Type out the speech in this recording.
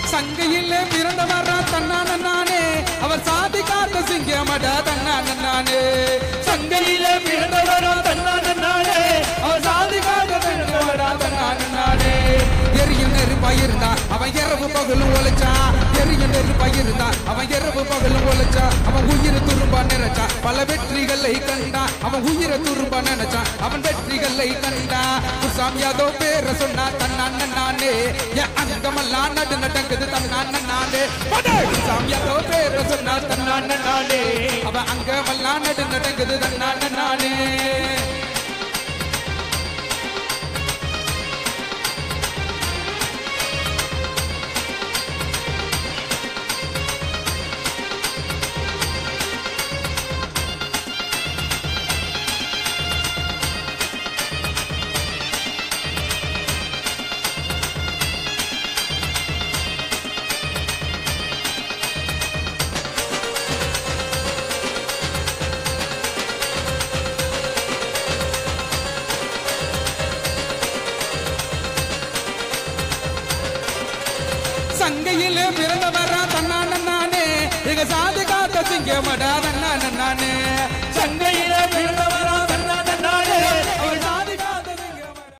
சங்கையில் பிறந்தவரா தன்னான நானே அவர் சாதி காத்த சிங்கமடா தன்னான நானே சங்கையில பிறந்தவரா தன்னான நானே அவர் சாதி காத்த சிங்கமடா தன்னான நானே எரியும் நெருப்பாயிருந்தா அவன் இரவு பகலும் ஒழிச்சா எரியும் நெருப்பாயிருந்தா அவன் இரவு பகலும் ஒழிச்சா அவன் உயிரை துரும்பா நினைச்சா பல வெற்றிகளை கண்டா அவன் உயிரை துரும்பா நினைச்சான் அவன் வெற்றிகளை கண்டா குசாமி யாதோ பேர சொன்னா தன்னான நானே என் அங்கமெல்லாம் நடு நடக்குது தன்னான நானே குசாமி யாதோ பேர சொன்னா தன்னான நானே அவன் அங்கமெல்லாம் நடு நடக்குது தன்னான நானே சங்கையில பிறந்தவரா தன்னான நானே எங்க சாதி காத்த சிங்கமடா